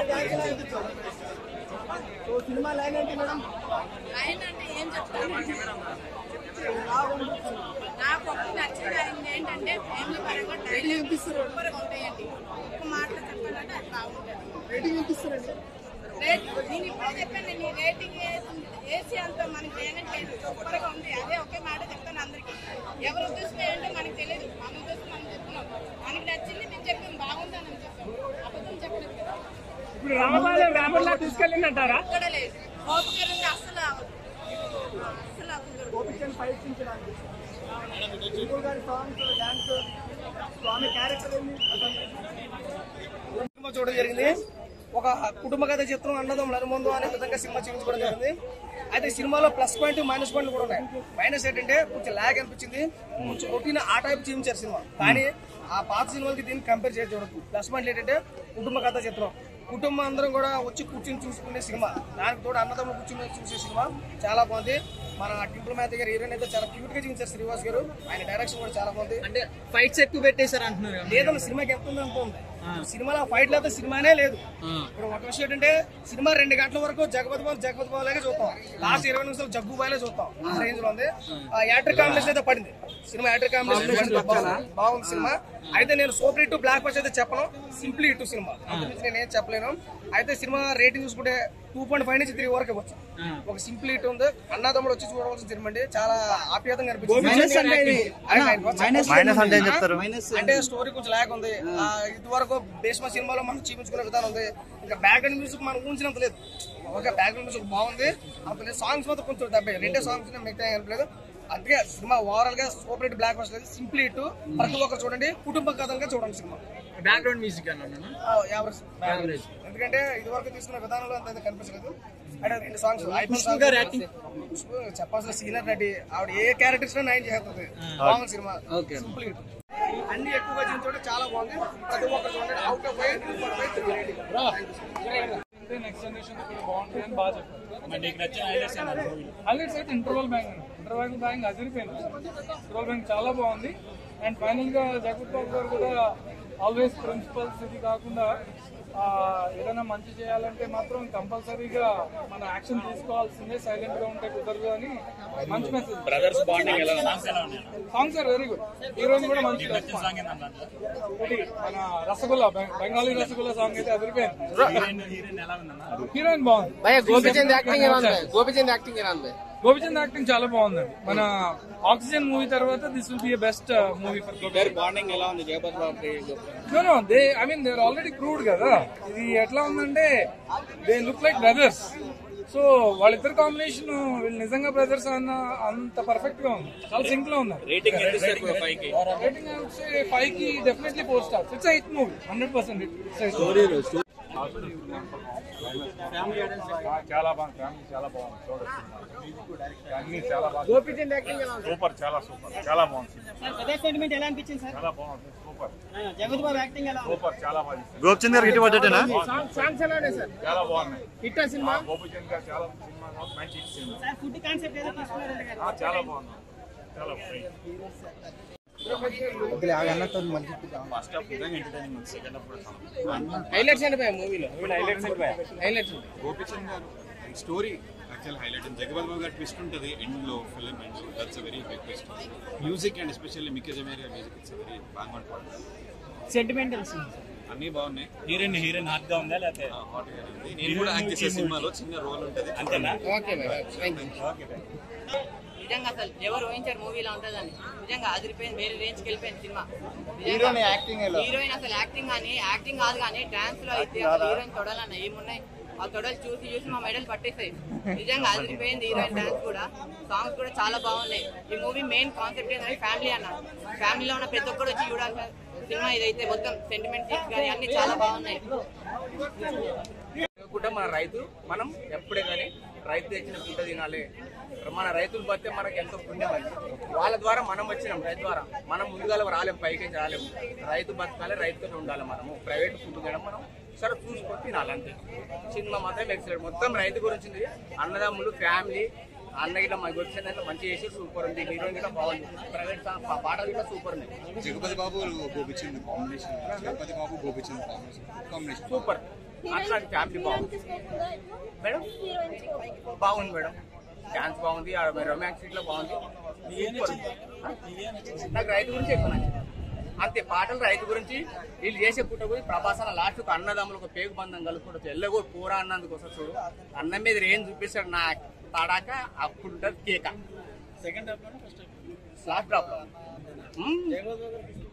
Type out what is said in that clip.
So cinema line ఏంటి madam line అంటే ఏం చెప్తాను నాకు ఒకటి నచ్చిన అయింది ఏంటంటే ఫ్యామిలీ పరంగా డైలాగ్ సూపర్గా ఉంటాయండి ఒక్క మాటలో చెప్పాలంటే అది బాగుంటుంది రేటింగ్ ఎంత ఇస్తారండి రేట్ నేను ఇప్పుడే చెప్పాను నీ రేటింగ్ ఏసీ అంత మనకి లేనట్టు లేదు సూపర్గా ఉంది అదే ఒకే మాట చెప్తాను అందరికి ఎవరు ఉద్దేశం ఏంటో మనకు తెలియదు మన ఉద్దేశం మనం చెప్తున్నాం మనకి నచ్చింది మేము చెప్పాం బాగుందని చెప్పాం అబద్ధం చెప్పలేదు కదా ఇప్పుడు రామపాలెం రామర్లా తీసుకెళ్ళిందంటారా ఇక్కడ లేదు ఓపిక ఉంది అస్సలు అవ్వదు. అస్సలు అవ్వదు గోపిచంద్ ఫైట్ చించడానికి సింపుల్ గారి సాంగ్స్ డాన్స్ స్వామి క్యారెక్టర్ ఏంది సినిమా చూడడం జరిగింది ఒక కుటుంబ కథ చిత్రం అన్నదం నలుమందు అనే విధంగా సినిమా చూపించుకోవడం జరిగింది అయితే సినిమాలో ప్లస్ పాయింట్ మైనస్ పాయింట్ కూడా ఉన్నాయి మైనస్ ఏంటంటే కొంచెం ల్యాగ్ అనిపించింది కొంచెం రొటీన్ ఆ టైప్ చూపించారు సినిమా కానీ ఆ పాత సినిమాలకి దీన్ని కంపేర్ చేసి చూడదు ప్లస్ పాయింట్ ఏంటంటే కుటుంబ కథ చిత్రం కుటుంబం అందరం కూడా వచ్చి కూర్చొని చూసుకునే సినిమా దానికి తోడు అన్నదమ్ములు కూర్చొని చూసే సినిమా చాలా బాగుంది మన టింపుల్ మేత గారు హీరోయిన్ అయితే చాలా క్యూట్ గా చూపించారు శ్రీనివాస్ గారు ఆయన డైరెక్షన్ కూడా చాలా బాగుంది అంటే ఫైట్స్ ఎక్కువ పెట్టేశారు అంటున్నారు కదా. లేదన్న సినిమాకి ఎంత ఉంది అంత ఉంది సినిమాలో ఫైట్ లేకపోతే సినిమానే లేదు ఇప్పుడు ఒక విషయం ఏంటంటే సినిమా రెండు గంటల వరకు జగపతి బాబు జగపతి బాబు లాగే చూస్తాం లాస్ట్ ఇరవై నిమిషాలు జగ్గు బాయిలే చూస్తాం ఆ రేంజ్ లో ఉంది ఆ యాక్టర్ కాంబినేషన్ అయితే పడింది సినిమా యాక్టర్ కాంబినేషన్ బాగుంది. బాగుంది సినిమా అయితే నేను సూపర్ హిట్ బ్లాక్ బస్ అయితే చెప్పను సింప్లీ హిట్ సినిమా అందుగురించి నేను ఏం చెప్పలేను అయితే సినిమా రేటింగ్ చూసుకుంటే టూ పాయింట్ ఫైవ్ నుంచి త్రీ వరకు ఇవ్వచ్చు ఒక సింపుల్ హిట్ ఉంది అన్నదమ్ముడు వచ్చి చూడవలసిన సినిమా అండి చాలా ఆప్యాయంగా మైనస్ అంటే అనిపించింది ఇది. మైనస్ మైనస్ అంటే ఏం చెప్తారు మైనస్ అంటే స్టోరీ కొంచెం లాగ్ ఉంది ఆ, ఇది వరకు భీష్మ సినిమాలో మనం చూపించుకునే విధానం ఉంది ఇంకా బ్యాక్గ్రౌండ్ మ్యూజిక్ మనం ఊహించినంత లేదు ఓకే బ్యాక్గ్రౌండ్ మ్యూజిక్ బాగుంది అంత లేదు సాంగ్స్ మాత్రం కొంచెం డెబ్బై రెండే సాంగ్స్ మిగతా ఏం అనిపించలేదు అందుకే సినిమా ఓవరాల్ గా super hit blockbuster simply hit ప్రతి ఒక్కరు చూడండి కుటుంబ కథంగా చూడండి సినిమా బ్యాక్గ్రౌండ్ మ్యూజిక్ అన్నాను యావరేజ్ ఎందుకంటే ఇది వరకు తీసుకున్న విధానంలో అంత అయితే కనిపించలేదు అంటే రెండు సాంగ్స్ ఖుష్బు గారి acting. చెప్పాల్సిన సీనియర్ నటి ఆవిడ ఏ క్యారెక్టర్స్ నైన్ చేస్తుంది బాగుంది సినిమా Okay. సింపుల్ హిట్ అన్ని ఎక్కువగా చూడండి చాలా బాగుంది ప్రతి ఒక్కరు చూడండి out of five two five five three rating next generation కూడా బాగుంటుంది అని బాగా చెప్పారు నీకు నచ్చిన హైలైట్స్ హైలైట్స్ అయితే ఇంటర్వల్ బ్యాంక్ ఇంటర్వల్ బ్యాంక్ అదిరిపోయింది ఇంటర్వల్ బ్యాంక్ చాలా బాగుంది అండ్ ఫైనల్ గా జగత్ బాబు గారు కూడా ఆల్వేస్ ప్రిన్సిపల్స్ ఇది కాకుండా ఆ, ఏదైనా మంచి చేయాలంటే మాత్రం కంపల్సరీగా మన యాక్షన్ తీసుకోవాల్సిందే సైలెంట్ గా ఉంటే కుదరదు అని మంచి మెసేజ్ బ్రదర్స్ బాండింగ్ ఎలా సాంగ్స్ ఎలా ఉన్నాయి songs are very good heroine కూడా మంచి నచ్చిన సాంగ్ ఏంటంటే దాంట్లో ఒకటి మన రసగుల్లా బె- బెంగాలీ రసగుల్లా సాంగ్ అయితే అదిరిపోయింది హీరోయిన్ హీరోయిన్ ఎలా ఉందన్న హీరోయిన్ బాగుంది గోపిచంద్ యాక్టింగ్ ఎలా ఉంది గోపిచంద్ యాక్టింగ్ ఎలా ఉంది గోపిచంద్ యాక్టింగ్ చాలా బాగుందండి మన ఆక్సిజన్ మూవీ తర్వాత this will be best movie for Gopi bonding ఎలా ఉంది Jagapathi Babu no no they I mean they already proved కదా ఇది ఎట్లా ఉందంటే they look like brothers so వాళ్ళిద్దరు కాంబినేషన్ వీళ్ళు నిజంగా బ్రదర్స్ అన్న అంత పర్ఫెక్ట్ గా ఉంది చాలా సింక్ లో ఉన్నారు రేటింగ్ ఎంత ఇస్తారు ఫైవ్ కి రేటింగ్ ఫైవ్ కి definitely four stars it's hit movie hundred percent hit చాలా బాగుంది ఫ్యామిలీ చాలా బాగుంది చూడొచ్చు అన్ని చాలా బాగుంది గోపిచంద్ యాక్టింగ్ ఎలా ఉంది సూపర్ చాలా సూపర్ చాలా బాగుంది అదే సెంటిమెంట్ ఎలా అనిపించింది సార్ చాలా బాగుంది సూపర్ జగత్ బాబు యాక్టింగ్ ఎలా ఉంది సూపర్ చాలా బాగుంది గోపిచంద్ గారు ఇటు పడ్డటేనా సాంగ్స్ ఎలా ఉన్నాయి సార్ చాలా బాగున్నాయి హిట్ సినిమా గోపిచంద్ గారు చాలా సినిమా మంచి hit cinema sir food concept ఏదో తీసుకున్నారంట కదా ఆ, చాలా బాగుంది చాలా ఫ్రీ ఫస్ట్ హాఫ్ నిజంగా ఎంటర్టైనింగ్ ఉంది సెకండ్ హాఫ్ కూడా చాలా హైలైట్స్ అంటే మూవీలో హైలైట్స్ గోపిచంద్ గారు story actual highlight Jagapathi Babu గారు ట్విస్ట్ ఉంటుంది ఎండ్ లో film end that's very big twist music and especially Mickey J Meyer music it's very బాగా సెంటిమెంటల్ సీన్ అన్ని బాగున్నాయి హీరోయిన్ హీరోయిన్ హాట్ గా ఉందా లేకపోతే హాట్ గా ఉంది నేను కూడా యాక్ట్ చేసే సినిమాలో చిన్న రోల్ ఉంటుంది అంతేనా ఓకే థ్యాంక్ యూ ఓకే నిజంగా అసలు ఎవరు ఊహించారు మూవీలో ఉంటుందని నిజంగా అదిరిపోయింది వేరే రేంజ్కి వెళ్ళిపోయింది సినిమా హీరోయిన్ యాక్టింగ్ ఎలా హీరోయిన్ అసలు యాక్టింగ్ కానీ యాక్టింగ్ కాదు కానీ డాన్స్ లో అయితే అసలు హీరోయిన్ తొడలన్న ఏమున్నాయి ఆ తొడలు చూసి చూసి మా మెడల్ పట్టేసాయి నిజంగా అదిరిపోయింది హీరోయిన్ డాన్స్ కూడా సాంగ్స్ కూడా చాలా బాగున్నాయి ఈ మూవీ మెయిన్ కాన్సెప్ట్ ఏంటంటే ఫ్యామిలీ అన్న ఫ్యామిలీలో ఉన్న ప్రతి ఒక్కరు వచ్చి చూడాల్సిన సినిమా ఇదైతే మొత్తం సెంటిమెంట్ సీన్స్ కానీ అన్ని చాలా బాగున్నాయి కూడా మన రైతు మనం ఎప్పుడే కానీ రైతు తెచ్చిన ఫుడ్ తినాలి మన రైతులు బతే మనకి ఎంతో పుణ్యం అది వాళ్ళ ద్వారా మనం వచ్చినాం రైతు ద్వారా మనం ముందుగా రాలేం పైకి రాలేము రైతు బతకాలి రైతుతో ఉండాలి మనము ప్రైవేట్ ఫుడ్ కూడా మనం సరే చూసుకొని తినాలి అంతే సినిమా మాత్రం ఎక్సలెంట్ మొత్తం రైతు గురించి ఉంది. అన్నదమ్ములు ఫ్యామిలీ అన్న గిట్లా మనకి వచ్చిందంటే మంచి చేసి సూపర్ ఉంది హీరోయిన్ గిట్లా బాగుంది ప్రైవేట్ సాంగ్ పా- పాటలు కూడా సూపర్ ఉన్నాయి Jagapathi Babu Gopichand combination Jagapathi Babu Gopichand combination combination super అట్లాంటి ఫ్యామిలీ బాగుంది మేడం బాగుంది మేడం డాన్స్ బాగుంది రొమాన్స్ ఇట్లా బాగుంది Super. నాకు రైతు గురించి ఎక్కువ నచ్చింది అంతే పాటలు రైతు గురించి వీళ్ళు చేసే పుట్ట గురించి ప్రభాసన లాస్ట్ ఒక అన్నదమ్ములు ఒక పేగు బంధం కలుపుకుంటూ ఎల్లగో కూర అన్నందుకు వస్తుంది చూడు అన్నం మీద ఏం చూపిస్తాడు నా తడాక అప్పుడు ఉంటుంది కేక సెకండ్ హాఫ్ లోనే ఫస్ట్ లాస్ట్ డ్రాప్